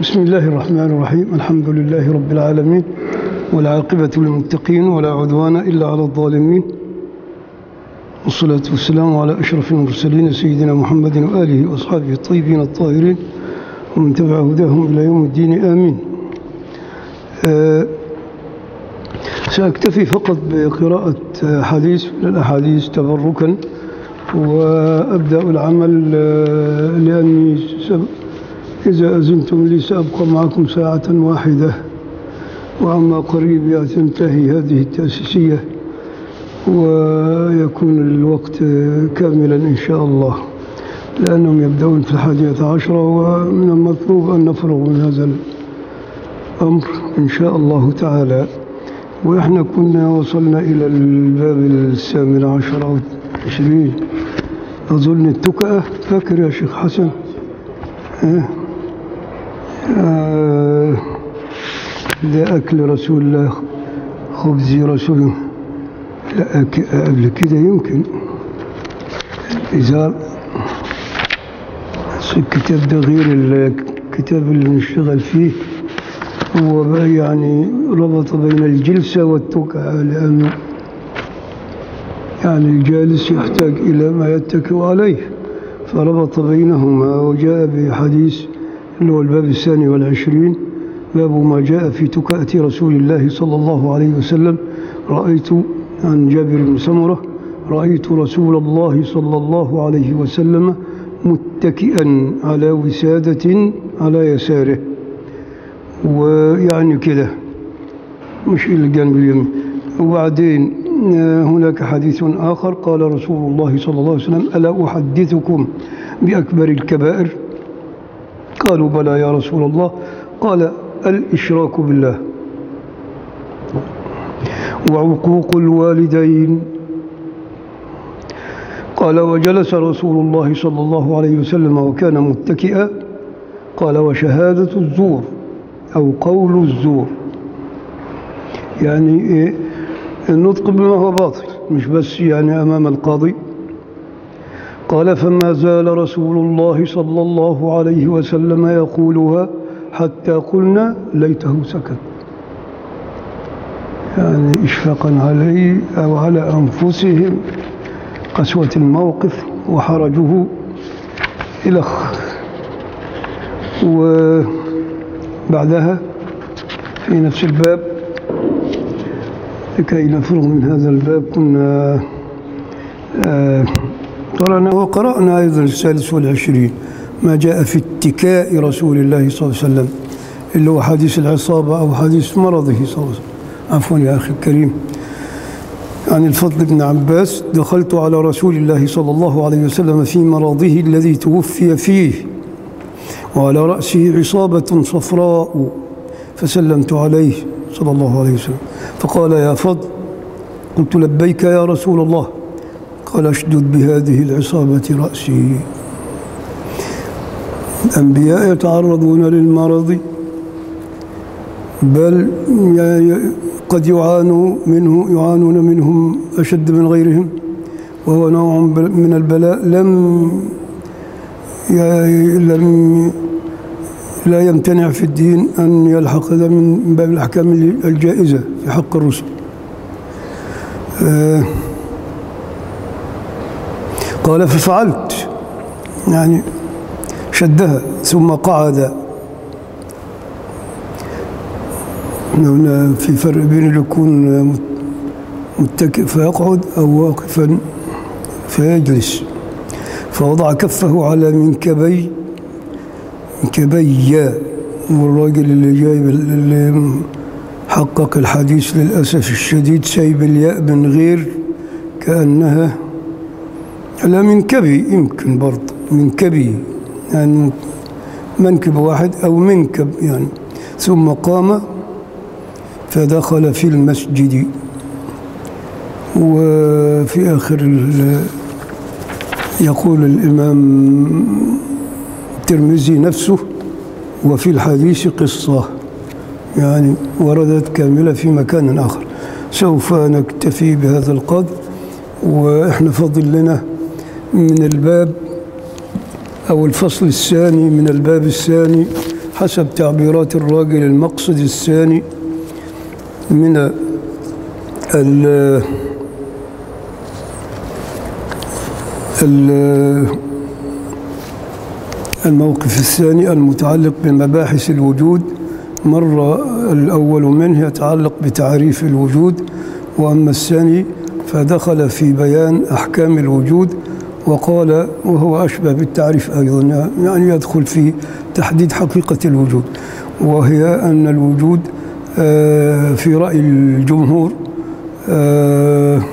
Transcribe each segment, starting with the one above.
بسم الله الرحمن الرحيم الحمد لله رب العالمين والعاقبة للمتقين ولا عدوان إلا على الظالمين والصلاة والسلام على أشرف المرسلين سيدنا محمد وآله وأصحابه الطيبين الطاهرين ومن تبع هداهم إلى يوم الدين آمين أه سأكتفي فقط بقراءة حديث من الأحاديث تبركا وأبدأ العمل أه لأني سب إذا أذنتم لي سأبقى معكم ساعة واحدة وعما قريب تنتهي هذه التأسيسية ويكون الوقت كاملا إن شاء الله لأنهم يبدأون في الحادية عشرة ومن المطلوب أن نفرغ من هذا الأمر إن شاء الله تعالى وإحنا كنا وصلنا إلى الباب الثامن عشر أو عشرين أظن التكأة فاكر يا شيخ حسن آه آه ده أكل رسول الله خبز رسول لا قبل كده يمكن إذا الكتاب ده غير الكتاب اللي نشتغل فيه هو بقى يعني ربط بين الجلسة والتكأة لأنه يعني الجالس يحتاج إلى ما يتكئ عليه فربط بينهما وجاء بحديث اللي هو الباب الثاني والعشرين باب ما جاء في تكأة رسول الله صلى الله عليه وسلم رأيت عن جابر بن سمرة رأيت رسول الله صلى الله عليه وسلم متكئا على وسادة على يساره ويعني كده مش إلى الجانب اليمين وبعدين هناك حديث آخر قال رسول الله صلى الله عليه وسلم ألا أحدثكم بأكبر الكبائر قالوا بلى يا رسول الله قال الإشراك بالله وعقوق الوالدين قال وجلس رسول الله صلى الله عليه وسلم وكان متكئا قال وشهادة الزور أو قول الزور يعني إيه النطق بما هو باطل مش بس يعني أمام القاضي قال فما زال رسول الله صلى الله عليه وسلم يقولها حتى قلنا ليته سكت يعني إشفاقا عليه أو على أنفسهم قسوة الموقف وحرجه إلى وبعدها في نفس الباب لكي نفرغ من هذا الباب كنا قرأنا وقرأنا أيضا الثالث والعشرين ما جاء في اتكاء رسول الله صلى الله عليه وسلم اللي هو حديث العصابة أو حديث مرضه صلى الله عليه وسلم عفوا يا أخي الكريم عن الفضل بن عباس دخلت على رسول الله صلى الله عليه وسلم في مرضه الذي توفي فيه وعلى رأسه عصابة صفراء فسلمت عليه صلى الله عليه وسلم فقال يا فضل قلت لبيك يا رسول الله قال اشدد بهذه العصابة رأسي الأنبياء يتعرضون للمرض بل قد يعانوا منه يعانون منهم أشد من غيرهم وهو نوع من البلاء لم لم لا يمتنع في الدين أن يلحق هذا من باب الأحكام الجائزة في حق الرسل قال ففعلت يعني شدها ثم قعد هنا في فرق بين اللي يكون متكئ فيقعد أو واقفا فيجلس فوضع كفه على منكبي منكبي والراجل اللي جايب اللي حقق الحديث للأسف الشديد سايب الياء من غير كأنها لا منكبي يمكن برضه منكبي يعني منكب واحد أو منكب يعني ثم قام فدخل في المسجد وفي آخر يقول الإمام الترمذي نفسه وفي الحديث قصة يعني وردت كاملة في مكان آخر سوف نكتفي بهذا القدر وإحنا فضل لنا من الباب أو الفصل الثاني من الباب الثاني حسب تعبيرات الراجل المقصد الثاني من ال ال- الموقف الثاني المتعلق بمباحث الوجود مر الأول منه يتعلق بتعريف الوجود وأما الثاني فدخل في بيان أحكام الوجود وقال وهو أشبه بالتعريف أيضا يعني يدخل في تحديد حقيقة الوجود وهي أن الوجود آه، في رأي الجمهور آه،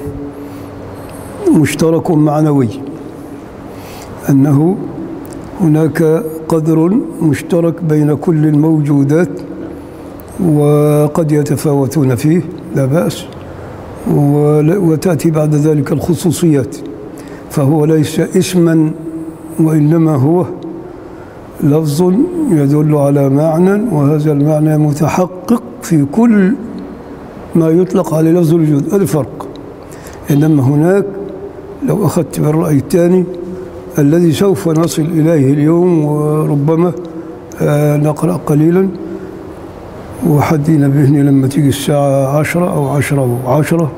مشترك معنوي أنه هناك قدر مشترك بين كل الموجودات وقد يتفاوتون فيه لا بأس ول- وتأتي بعد ذلك الخصوصيات فهو ليس اسما وإنما هو لفظ يدل على معنى وهذا المعنى متحقق في كل ما يطلق عليه لفظ الوجود هذا الفرق إنما هناك لو أخذت بالرأي الثاني الذي سوف نصل إليه اليوم وربما آه، نقرأ قليلا وحد ينبهني لما تيجي الساعة عشرة أو عشرة وعشرة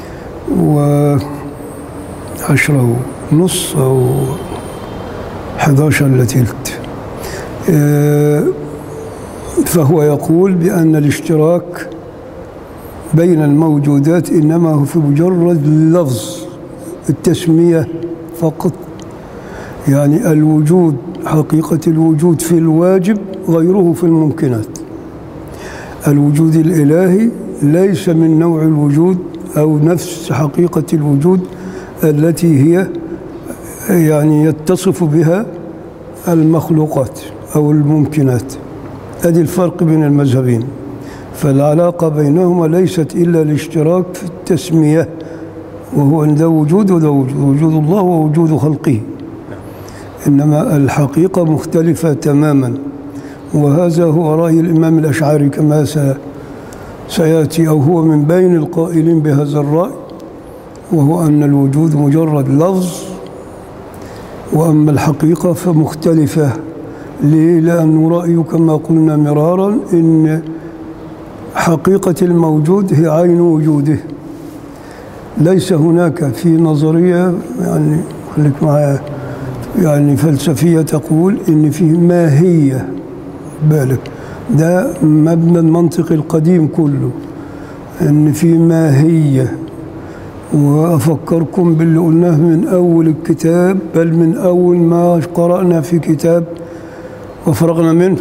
وعشرة ونص أو حداشر إلا تلت آه، فهو يقول بأن الاشتراك بين الموجودات إنما هو في مجرد لفظ التسمية فقط يعني الوجود حقيقة الوجود في الواجب غيره في الممكنات الوجود الإلهي ليس من نوع الوجود أو نفس حقيقة الوجود التي هي يعني يتصف بها المخلوقات أو الممكنات هذه الفرق بين المذهبين فالعلاقة بينهما ليست إلا الاشتراك في التسمية وهو أن ذا وجود وذا وجود وجود الله ووجود خلقه إنما الحقيقة مختلفة تماما وهذا هو رأي الإمام الأشعري كما س- سيأتي أو هو من بين القائلين بهذا الرأي وهو أن الوجود مجرد لفظ وأما الحقيقة فمختلفة ليه؟ لأن رأيه كما قلنا مرارا إن حقيقة الموجود هي عين وجوده ليس هناك في نظرية يعني خليك معايا يعني فلسفية تقول إن فيه ماهية بالك ده مبنى المنطق القديم كله إن في ماهية وأفكركم باللي قلناه من أول الكتاب بل من أول ما قرأنا في كتاب وفرغنا منه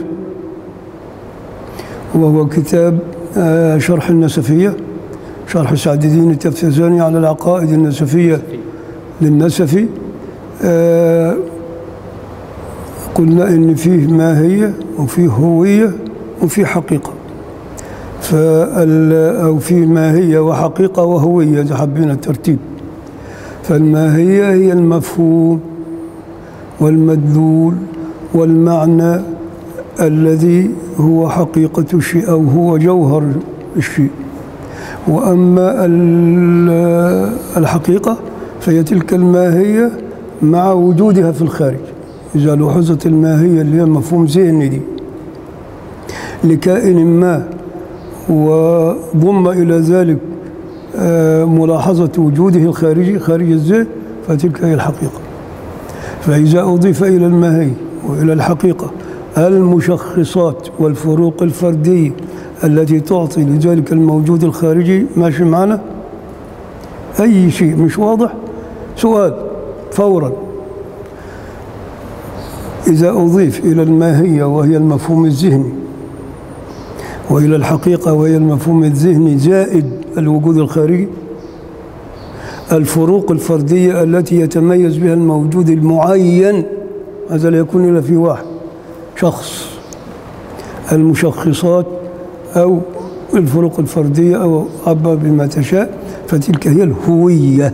وهو كتاب آه، شرح النسفية شرح سعد الدين التفتزاني على العقائد النسفية للنسفي آه، قلنا إن فيه ماهية وفيه هوية وفيه حقيقة فال أو فيه ماهية وحقيقة وهوية إذا حبينا الترتيب فالماهية هي المفهوم والمدلول والمعنى الذي هو حقيقة الشيء أو هو جوهر الشيء وأما ال- الحقيقة فهي تلك الماهية مع وجودها في الخارج إذا لوحظت الماهية اللي هي مفهوم ذهني دي لكائن ما وضم إلى ذلك آه، ملاحظة وجوده الخارجي خارج الذهن فتلك هي الحقيقة فإذا أضيف إلى الماهية وإلى الحقيقة المشخصات والفروق الفردية التي تعطي لذلك الموجود الخارجي ماشي معنا أي شيء مش واضح سؤال فورا إذا أضيف إلى الماهية وهي المفهوم الذهني وإلى الحقيقة وهي المفهوم الذهني زائد الوجود الخارجي الفروق الفردية التي يتميز بها الموجود المعين هذا لا يكون إلا في واحد شخص المشخصات أو الفروق الفردية أو عبر بما تشاء فتلك هي الهوية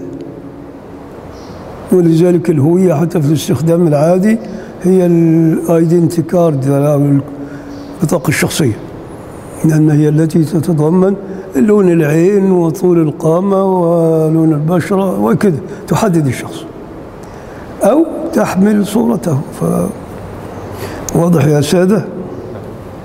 ولذلك الهوية حتى في الاستخدام العادي هي الايدنتي كارد أو البطاقة الشخصية لأن هي التي تتضمن لون العين وطول القامة ولون البشرة وكذا تحدد الشخص أو تحمل صورته ف واضح يا سادة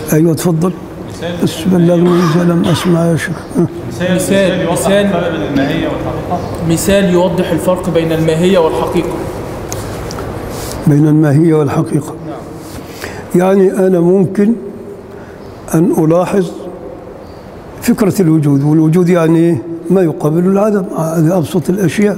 ايوه اتفضل بس بلغني اذا لم اسمع يا شيخ ها. مثال مثال- يوضح مثال- الفرق بين الماهية والحقيقة مثال يوضح الفرق بين الماهية والحقيقة بين الماهيه والحقيقه يعني انا ممكن ان الاحظ فكره الوجود والوجود يعني إيه؟ ما يقابل العدم هذه ابسط الاشياء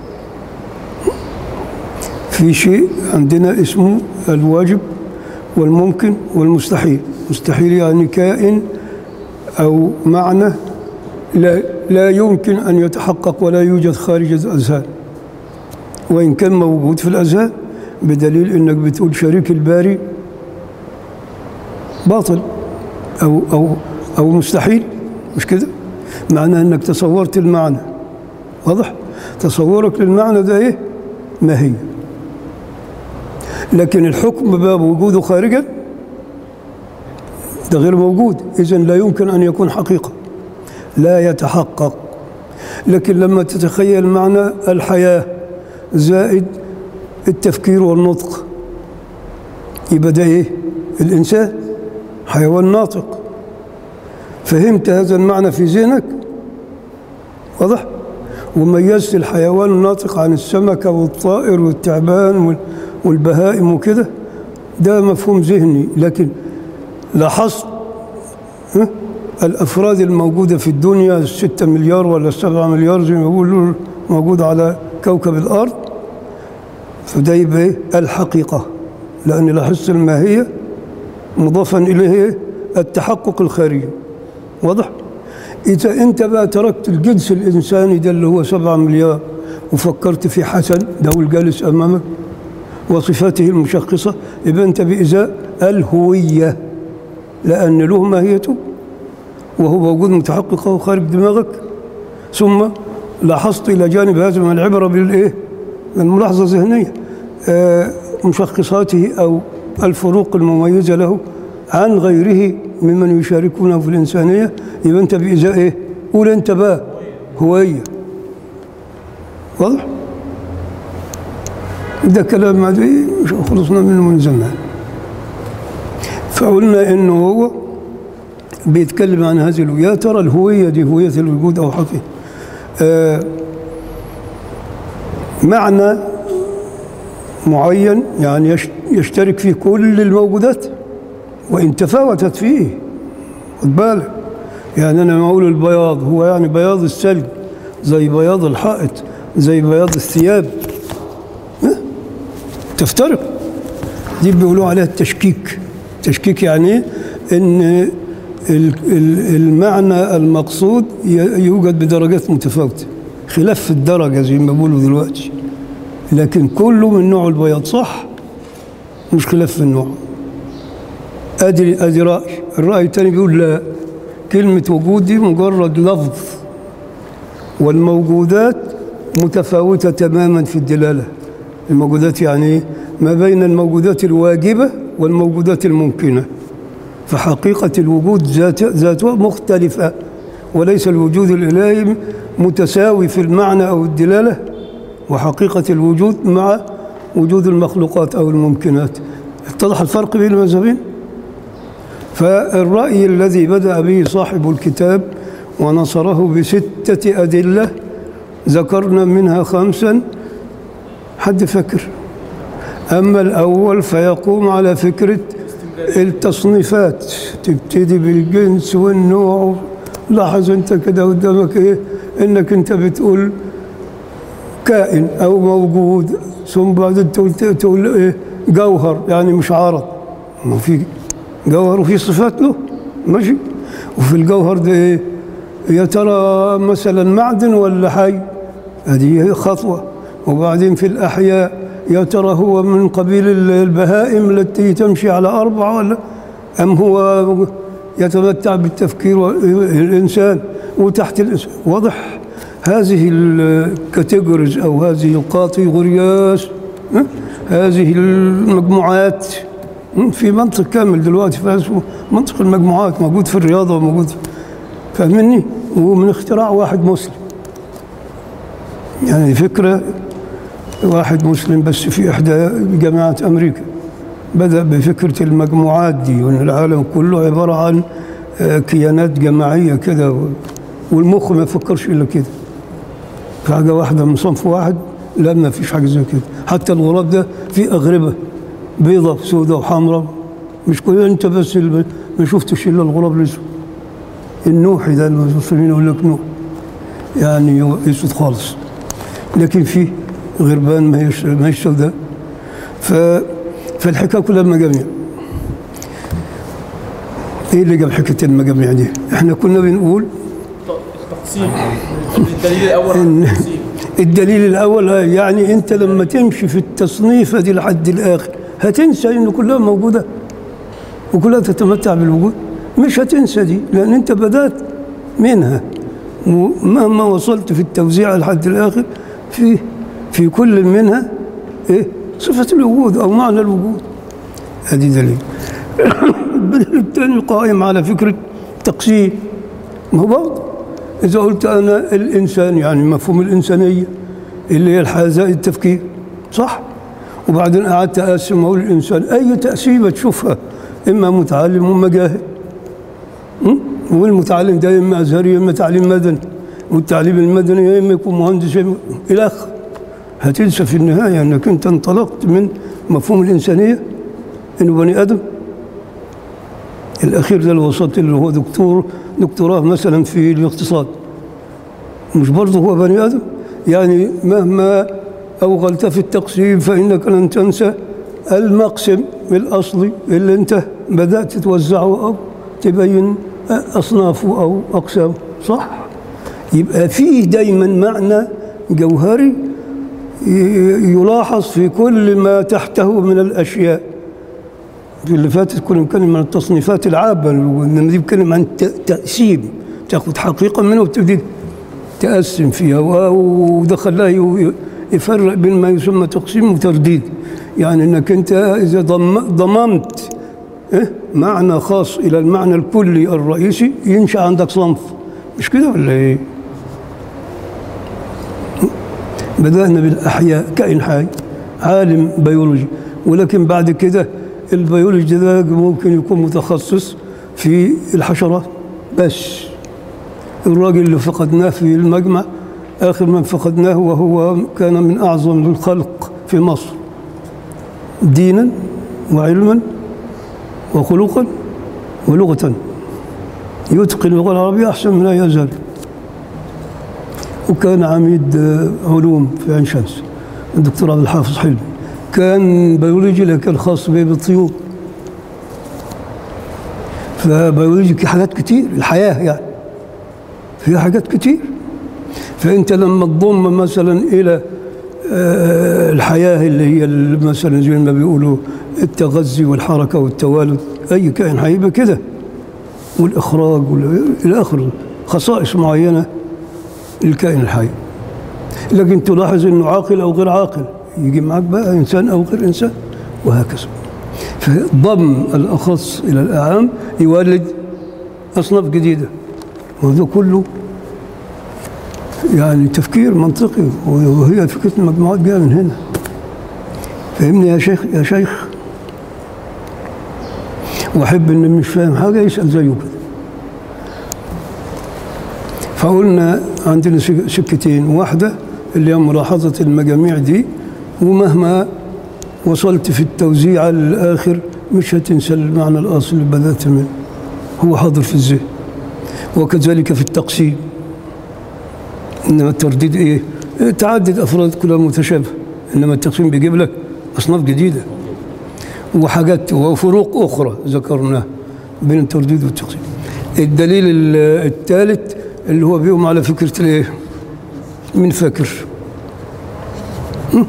في شيء عندنا اسمه الواجب والممكن والمستحيل مستحيل يعني كائن أو معنى لا, لا يمكن أن يتحقق ولا يوجد خارج الأذهان وإن كان موجود في الأذهان بدليل أنك بتقول شريك الباري باطل أو, أو, أو مستحيل مش كده معناه أنك تصورت المعنى واضح تصورك للمعنى ده إيه ما هي لكن الحكم باب وجوده خارجا ده غير موجود إذا لا يمكن أن يكون حقيقة لا يتحقق لكن لما تتخيل معنى الحياة زائد التفكير والنطق يبقى ده إيه الإنسان حيوان ناطق فهمت هذا المعنى في ذهنك واضح وميزت الحيوان الناطق عن السمكة والطائر والتعبان وال- والبهائم وكده ده مفهوم ذهني لكن لاحظت ها؟ الأفراد الموجودة في الدنيا الستة مليار ولا السبعة مليار زي ما بيقولوا موجودة على كوكب الأرض فده يبقى إيه؟ الحقيقة لأن لاحظت الماهية مضافا إليه التحقق الخارجي واضح؟ إذا أنت بقى تركت الجنس الإنساني ده اللي هو سبعة مليار وفكرت في حسن ده هو الجالس أمامك وصفاته المشخصة يبقى أنت بإزاء الهوية لأن له ماهيته وهو موجود متحقق خارج دماغك ثم لاحظت إلى جانب هذا من العبرة بالإيه؟ الملاحظة الذهنية آه، مشخصاته أو الفروق المميزة له عن غيره ممن يشاركونه في الإنسانية يبقى أنت بإزاء إيه؟ قول أنت بقى هوية واضح؟ ده كلام ما أدري مش خلصنا منه من زمان فقلنا إنه هو بيتكلم عن هذه الهوية يا ترى الهوية دي هوية الوجود أو حقيقة آه معنى معين يعني يش- يشترك فيه كل الموجودات وإن تفاوتت فيه خد بالك يعني أنا لما أقول البياض هو يعني بياض الثلج زي بياض الحائط زي بياض الثياب ها؟ تفترق دي بيقولوا عليها التشكيك تشكيك يعني إيه؟ ان ال- ال- المعنى المقصود ي- يوجد بدرجات متفاوته خلاف في الدرجه زي ما بيقولوا دلوقتي لكن كله من نوع البياض صح مش خلاف في النوع ادي ادي راي الراي الثاني بيقول لا كلمه وجود دي مجرد لفظ والموجودات متفاوته تماما في الدلاله الموجودات يعني إيه؟ ما بين الموجودات الواجبه والموجودات الممكنه فحقيقة الوجود ذات ذاتها مختلفة وليس الوجود الإلهي متساوي في المعنى أو الدلالة وحقيقة الوجود مع وجود المخلوقات أو الممكنات اتضح الفرق بين المذهبين فالرأي الذي بدأ به صاحب الكتاب ونصره بستة أدلة ذكرنا منها خمسا حد فكر أما الأول فيقوم على فكرة التصنيفات تبتدي بالجنس والنوع لاحظ انت كده قدامك ايه انك انت بتقول كائن او موجود ثم بعدين تقول تقول ايه جوهر يعني مش عارض ما في جوهر وفي صفات له ماشي وفي الجوهر ده ايه يا ترى مثلا معدن ولا حي هذه خطوه وبعدين في الاحياء يا ترى هو من قبيل البهائم التي تمشي على أربعة ولا أم هو يتمتع بالتفكير الإنسان وتحت الإنسان واضح هذه الكاتيجوريز أو هذه القاطيغورياس ها؟ هذه المجموعات في منطق كامل دلوقتي فاسمه منطق المجموعات موجود في الرياضة وموجود فاهمني ومن اختراع واحد مسلم يعني فكرة واحد مسلم بس في إحدى جامعات أمريكا بدأ بفكرة المجموعات دي وأن العالم كله عبارة عن آه، كيانات جماعية كده و- والمخ ما يفكرش إلا كده في حاجة واحدة من صنف واحد لا ما فيش حاجة زي كده حتى الغراب ده فيه أغربة بيضة سوداء وحمراء مش كل أنت بس اللي ما شفتش إلا الغراب الأسود النوحي ده المسلمين يقول لك نوح يعني هو اسود خالص لكن في غربان ما هيش ما هيش سوداء ف فالحكايه كلها مجاميع ايه اللي جاب حكايه المجاميع دي؟ احنا كنا بنقول التقسيم الدليل الاول على إن التقسيم الدليل الاول يعني انت لما تمشي في التصنيفه دي لحد الاخر هتنسى ان كلها موجوده وكلها تتمتع بالوجود مش هتنسى دي لان انت بدات منها ومهما وصلت في التوزيع لحد الاخر في في كل منها ايه صفه الوجود او معنى الوجود ادي دليل الدليل الثاني قائم على فكره تقسيم ما هو برضه إذا قلت أنا الإنسان يعني مفهوم الإنسانية اللي هي الحازة التفكير صح وبعدين قعدت أقسم أقول الإنسان أي تقسيمة تشوفها إما متعلم وإما جاهل م? والمتعلم ده إما أزهري إما تعليم مدني والتعليم المدني يا إما يكون مهندس يا إما- إلى آخره هتنسى في النهاية أنك أنت انطلقت من مفهوم الإنسانية إنه بني آدم الأخير ده اللي وصلت اللي هو دكتور دكتوراه مثلا في الاقتصاد مش برضه هو بني آدم يعني مهما أوغلت في التقسيم فإنك لن تنسى المقسم الأصلي اللي أنت بدأت توزعه أو تبين أصنافه أو أقسامه صح يبقى فيه دايما معنى جوهري ي- يلاحظ في كل ما تحته من الأشياء في اللي فاتت كنا بنتكلم عن التصنيفات العامة وإنما دي بنتكلم عن ت- تقسيم تاخد حقيقة منه وتبتدي تقسم فيها و- وده خلاه ي- يفرق بين ما يسمى تقسيم وترديد يعني انك انت اذا ضم- ضممت إيه؟ معنى خاص الى المعنى الكلي الرئيسي ينشا عندك صنف مش كده ولا ايه؟ بدأنا بالأحياء كائن حي عالم بيولوجي ولكن بعد كده البيولوجي ده ممكن يكون متخصص في الحشرات بس الراجل اللي فقدناه في المجمع آخر من فقدناه وهو كان من أعظم الخلق في مصر دينا وعلما وخلقا ولغة يتقن اللغة العربية أحسن من أي أزهري وكان عميد آه، علوم في عين شمس الدكتور عبد الحافظ حلمي كان بيولوجي لكن خاص به بالطيور فبيولوجي في حاجات كتير الحياة يعني فيها حاجات كتير فأنت لما تضم مثلا إلى آه، الحياة اللي هي ال- مثلا زي ما بيقولوا التغذي والحركة والتوالد أي كائن هيبقى كده والإخراج وال- إلى آخره خصائص معينة الكائن الحي لكن تلاحظ انه عاقل او غير عاقل يجي معك بقى انسان او غير انسان وهكذا فضم الاخص الى الاعام يولد اصناف جديده وهذا كله يعني تفكير منطقي وهي فكره المجموعات جايه من هنا فهمني يا شيخ يا شيخ واحب ان مش فاهم حاجه يسال زيه كده فقلنا عندنا سك- سكتين واحدة اللي هي ملاحظة المجاميع دي ومهما وصلت في التوزيع للآخر مش هتنسى المعنى الأصلي اللي بدأت منه هو حاضر في الذهن وكذلك في التقسيم إنما الترديد إيه؟ إيه، تعدد أفراد كلها متشابهة إنما التقسيم بيجيب لك أصناف جديدة وحاجات وفروق أخرى ذكرناها بين الترديد والتقسيم الدليل ال- الثالث اللي هو بيقوم على فكرة الإيه؟ من فاكر هم؟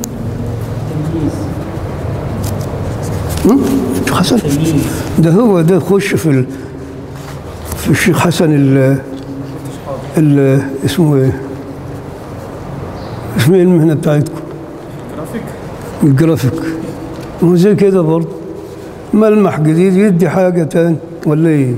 هم؟ حسن ده هو ده خش في ال... في الشيخ حسن ال... ال... اسمه ايه؟ اسمه ايه المهنة بتاعتكم؟ جرافيك الجرافيك هو زي كده برضه ملمح جديد يدي حاجة تاني ولا ايه؟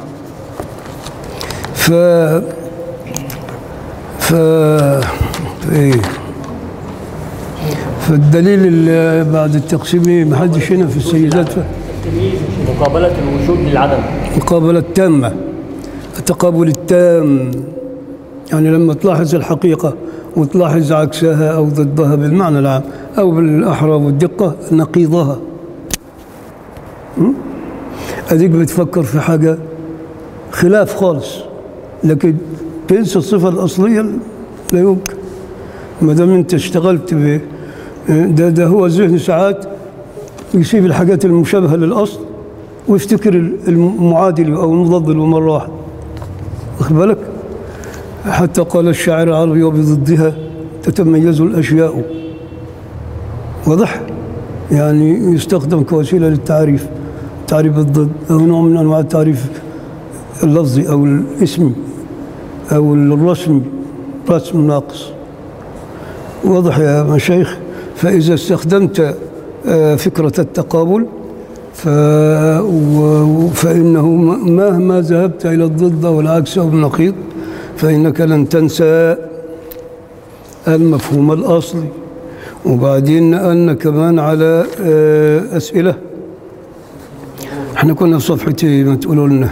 ف ف ايه فالدليل اللي بعد التقسيم إيه؟ ما حدش هنا في السيدات ف- التمييز مقابلة الوجود للعدم المقابلة التامة التقابل التام يعني لما تلاحظ الحقيقة وتلاحظ عكسها أو ضدها بالمعنى العام أو بالأحرى والدقة نقيضها م? أديك بتفكر في حاجة خلاف خالص لكن تنسى الصفة الأصلية لا يمكن ما دام أنت اشتغلت ب ده, ده هو الذهن ساعات يسيب الحاجات المشابهة للأصل ويفتكر المعادل أو المضاد له مرة واحدة واخد بالك حتى قال الشاعر العربي وبضدها تتميز الأشياء واضح يعني يستخدم كوسيلة للتعريف تعريف الضد أو نوع من أنواع التعريف اللفظي أو الاسمي أو الرسمي رسم ناقص واضح يا مشايخ فإذا استخدمت آه، فكرة التقابل ف... و- فإنه م- مهما ذهبت إلى الضد أو العكس أو النقيض فإنك لن تنسى المفهوم الأصلي وبعدين نقلنا كمان على آه، أسئلة احنا كنا في صفحة إيه ما تقولوا لنا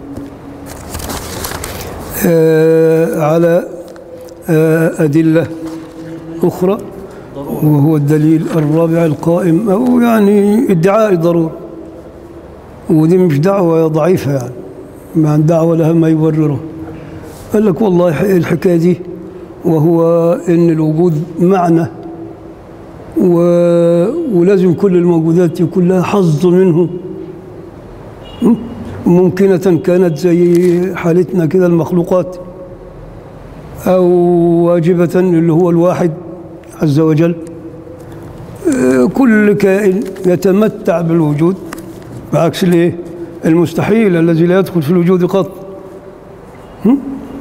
آه، على آه، أدلة أخرى وهو الدليل الرابع القائم أو يعني ادعاء الضرورة ودي مش دعوة ضعيفة يعني مع دعوة لها ما يبرره قال لك والله الحكاية دي وهو إن الوجود معنى و... ولازم كل الموجودات يكون لها حظ منه م? ممكنة كانت زي حالتنا كده المخلوقات أو واجبة اللي هو الواحد عز وجل آه، كل كائن يتمتع بالوجود بعكس الايه المستحيل الذي لا يدخل في الوجود قط هم؟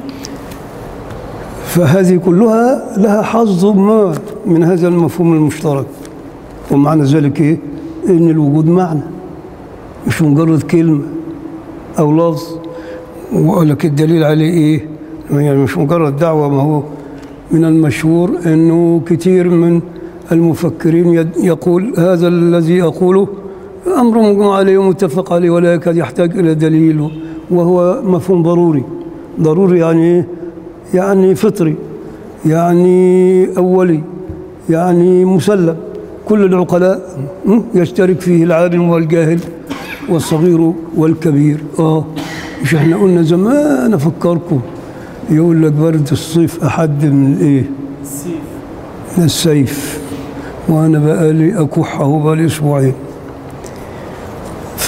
فهذه كلها لها حظ ما من هذا المفهوم المشترك ومعنى ذلك ايه ان الوجود معنى مش مجرد كلمه او لفظ ولك الدليل عليه ايه يعني مش مجرد دعوه ما هو من المشهور انه كثير من المفكرين يد- يقول هذا الذي اقوله امر مجمع عليه ومتفق عليه ولا يكاد يحتاج الى دليل وهو مفهوم ضروري ضروري يعني ايه يعني فطري يعني اولي يعني مسلم كل العقلاء م? يشترك فيه العالم والجاهل والصغير والكبير اه مش احنا قلنا زمان افكركم يقول لك برد الصيف احد من ايه السيف من السيف وانا بقالي اكحه بقالي اسبوعين ف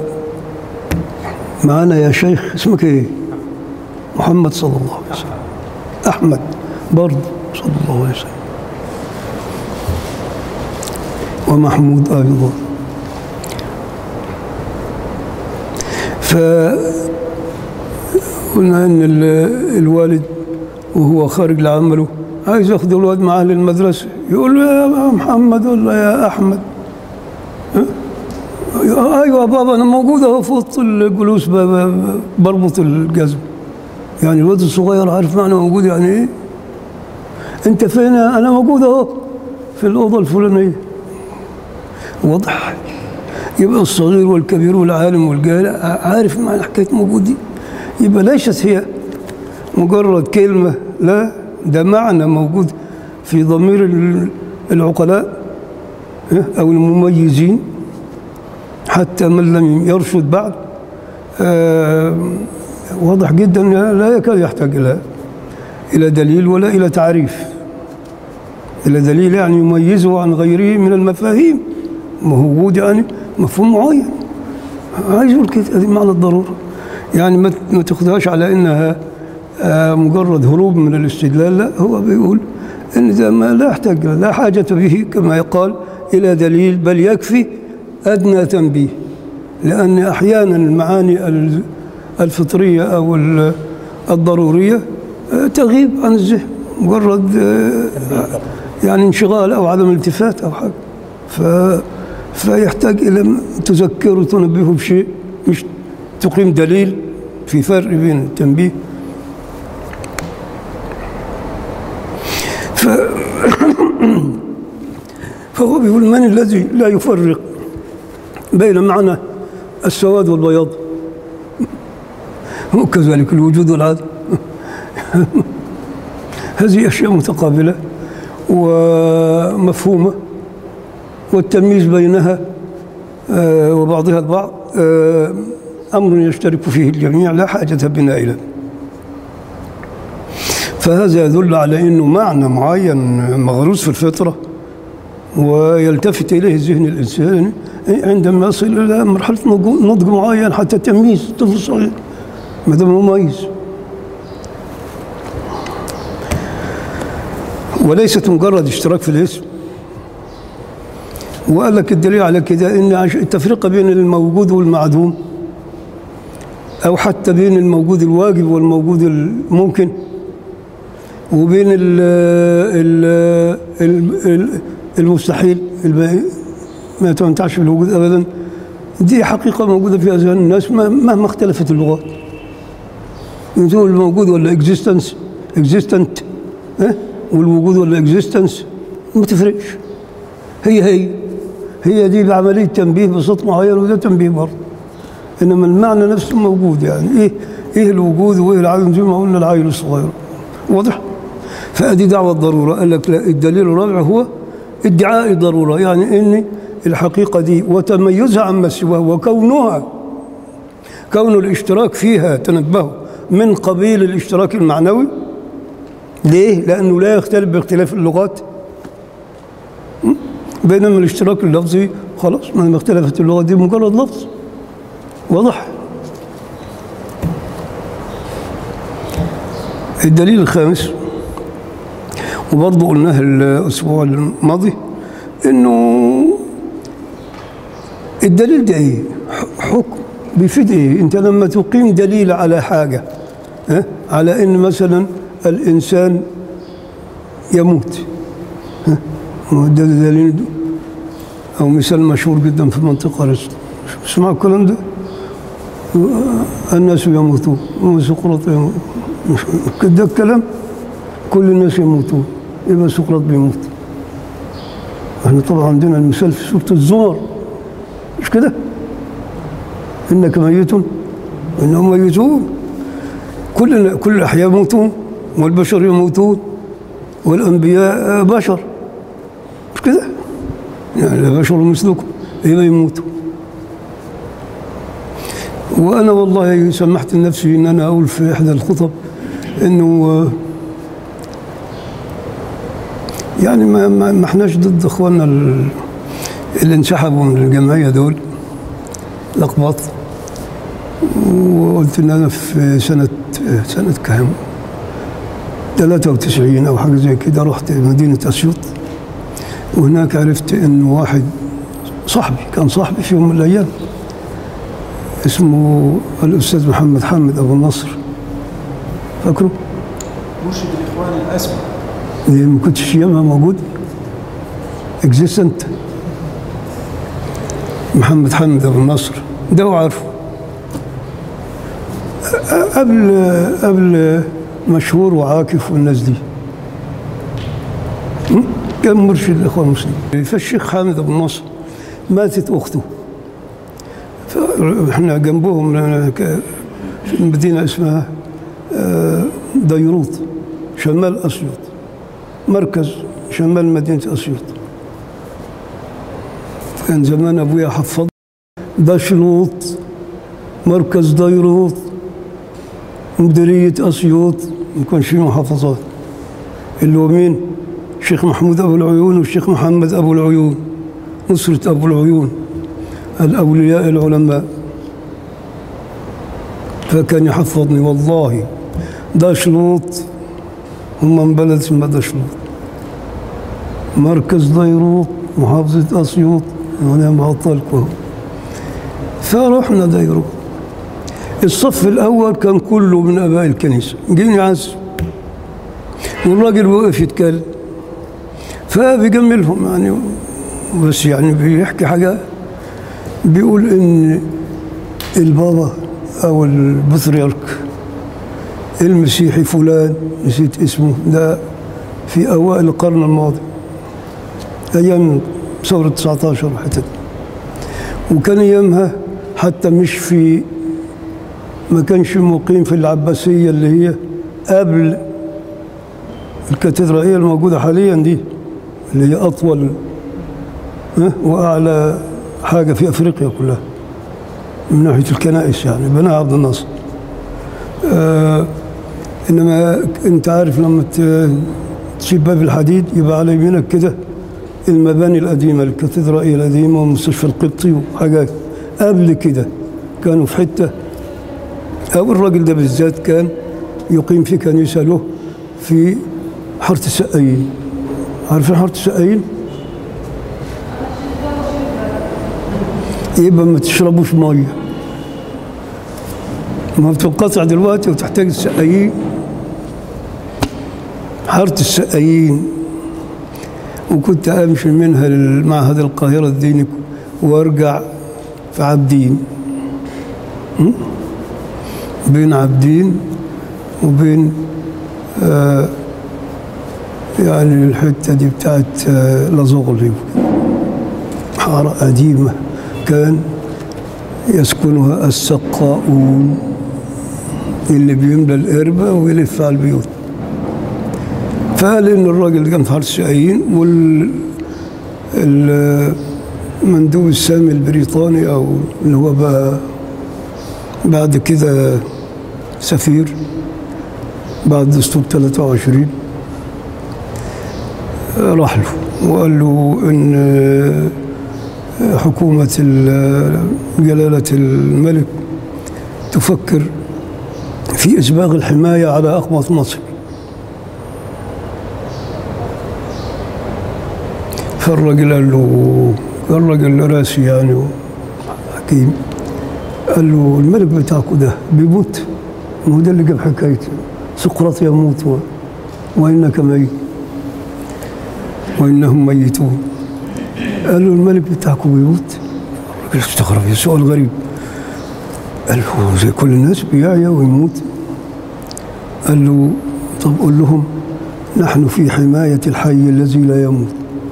معانا يا شيخ اسمك ايه محمد صلى الله عليه وسلم احمد برضه صلى الله عليه وسلم ومحمود ايضا ف قلنا ان ال- الوالد وهو خارج لعمله عايز ياخد الواد معاه للمدرسه يقول له يا محمد ولا يا احمد ها؟ ايوه بابا انا موجود اهو في اوضه الجلوس ب- ب- بربط الجزم يعني الواد الصغير عارف معنى موجود يعني ايه انت فين انا موجود اهو في الاوضه الفلانيه واضح يبقى الصغير والكبير والعالم والجاهل عارف معنى حكايه موجود دي يبقى ليست هي مجرد كلمه لا ده معنى موجود في ضمير ال- العقلاء ها، او المميزين حتى من لم يرشد بعد آه، واضح جدا لا يكاد يحتاج الى الى دليل ولا الى تعريف الى دليل يعني يميزه عن غيره من المفاهيم موجود يعني مفهوم معين عايز يقول كده هذه معنى الضروره يعني ما ما تاخذهاش على انها آه، مجرد هروب من الاستدلال لا هو بيقول ان ده ما لا يحتاج لا حاجه به كما يقال الى دليل بل يكفي ادنى تنبيه لان احيانا المعاني ال- الفطريه او ال- الضروريه آه، تغيب عن الذهن مجرد آه، يعني انشغال او عدم التفات او حاجه ف فيحتاج الى م- تذكره وتنبهه بشيء مش تقيم دليل في فرق بين التنبيه ف فهو بيقول من الذي لا يفرق بين معنى السواد والبياض وكذلك الوجود والعدم هذه أشياء متقابلة ومفهومة والتمييز بينها آه، وبعضها البعض آه، أمر يشترك فيه الجميع لا حاجة بنا إليه فهذا يدل على أنه معنى معين مغروس في الفطرة ويلتفت إليه الذهن الإنساني عندما يصل إلى مرحلة نضج نضج معين حتى تمييز طفل صغير ما دام مميز وليست مجرد اشتراك في الاسم وقال لك الدليل على كده ان عش- التفرقه بين الموجود والمعدوم او حتى بين الموجود الواجب والموجود الممكن وبين ال ال ال ال المستحيل الباقي ما يتمتعش بالوجود ابدا دي حقيقه موجوده في اذهان الناس ما- مهما اختلفت اللغات يقول الموجود ولا اكزيستنس اكزيستنت والوجود ولا اكزيستنس ما تفرقش هي هي هي دي بعمليه تنبيه بصوت معين وده تنبيه برضه انما المعنى نفسه موجود يعني ايه ايه الوجود وايه العدم زي ما قلنا العيل الصغير واضح فادي دعوه الضروره قال لك لا الدليل الرابع هو ادعاء الضروره يعني ان الحقيقه دي وتميزها عما سواها وكونها كون الاشتراك فيها تنبهوا من قبيل الاشتراك المعنوي ليه؟ لأنه لا يختلف باختلاف اللغات م? بينما الاشتراك اللفظي خلاص ما اختلفت اللغة دي مجرد لفظ واضح الدليل الخامس وبرضه قلناه الأسبوع الماضي إنه الدليل ده إيه؟ ح- حكم بيفيد إيه؟ أنت لما تقيم دليل على حاجة ها؟ على إن مثلا الإنسان يموت ها؟ ما هو ده دليل ده. أو مثال مشهور جدا في المنطقة الرسل اسمعوا الكلام ده الناس يموتون وسقراط يموت مش- ده الكلام كل الناس يموتون يبقى سقراط بيموت احنا طبعا عندنا المثال في سورة الزمر مش كده إنك ميت وإنهم ميتون كل كل الأحياء يموتون والبشر يموتون والأنبياء بشر مش كده يعني بشر مثلكم يبقى يموتوا وأنا والله سمحت لنفسي إن أنا أقول في إحدى الخطب إنه آه، يعني ما ما ما احناش ضد اخواننا ال- اللي انسحبوا من الجمعيه دول الاقباط وقلت ان انا في سنه سنه كام 93 او حاجه زي كده رحت مدينه اسيوط وهناك عرفت انه واحد صاحبي كان صاحبي في يوم من الايام اسمه الاستاذ محمد حامد ابو النصر فاكره؟ مرشد الاخوان الاسود دي ما كنتش ايامها موجود اكزيستنت محمد حمد ابو النصر ده هو عارفه أ- قبل قبل مشهور وعاكف والناس دي م? كان مرشد الاخوان المسلمين فالشيخ حامد ابو النصر ماتت اخته فاحنا جنبهم ك- في مدينه اسمها آه، ديروط شمال اسيوط مركز شمال مدينة أسيوط كان زمان أبويا حفظ دشلوط مركز ديروط مديرية أسيوط ما كانش فيه محافظات اللي هو مين؟ الشيخ محمود أبو العيون والشيخ محمد أبو العيون نصرة أبو العيون الأولياء العلماء فكان يحفظني والله دشلوط هم من بلد اسمها دشلوط مركز ديروط محافظة أسيوط وأنا معطلكم فرحنا ديروط الصف الأول كان كله من أباء الكنيسة جيني عزم والراجل وقف يتكلم فبيجملهم يعني بس يعني بيحكي حاجة بيقول إن البابا أو البطريرك المسيحي فلان نسيت اسمه ده في أوائل القرن الماضي أيام ثورة 19 وحتت وكان أيامها حتى مش في ما كانش مقيم في العباسية اللي هي قبل الكاتدرائية الموجودة حاليا دي اللي هي أطول ها، وأعلى حاجة في أفريقيا كلها من ناحية الكنائس يعني بناها عبد الناصر آه إنما أنت عارف لما ت- تسيب باب الحديد يبقى على يمينك كده المباني القديمة الكاتدرائية القديمة والمستشفى القبطي وحاجات قبل كده كانوا في حتة أو الراجل ده بالذات كان يقيم في كنيسة له في حارة السقايين عارفين حارة السقايين؟ يبقى ما تشربوش ميه ما بتنقطع دلوقتي وتحتاج السقايين حارة السقايين وكنت امشي منها للمعهد القاهرة الديني وارجع في عابدين م? بين عابدين وبين آه يعني الحتة دي بتاعت آه لازوغلي حارة قديمة كان يسكنها السقاؤون اللي بيملى القربة ويلف على البيوت فقال إن الراجل كان في حارة الشقايين وال المندوب السامي البريطاني أو اللي هو بقى بعد كده سفير بعد دستور 23 راح له وقال له إن حكومة ال- جلالة الملك تفكر في إسباغ الحماية على أقباط مصر فالراجل قال له الراجل راسي يعني حكيم قال له الملك بتاعكم ده بيموت ما هو ده اللي جاب حكايته سقراط يموت و- وإنك ميت وإنهم ميتون قال له الملك بتاعكم بيموت الراجل استغرب يا سؤال غريب قال له زي كل الناس بيعيا ويموت قال له طب قول لهم نحن في حماية الحي الذي لا يموت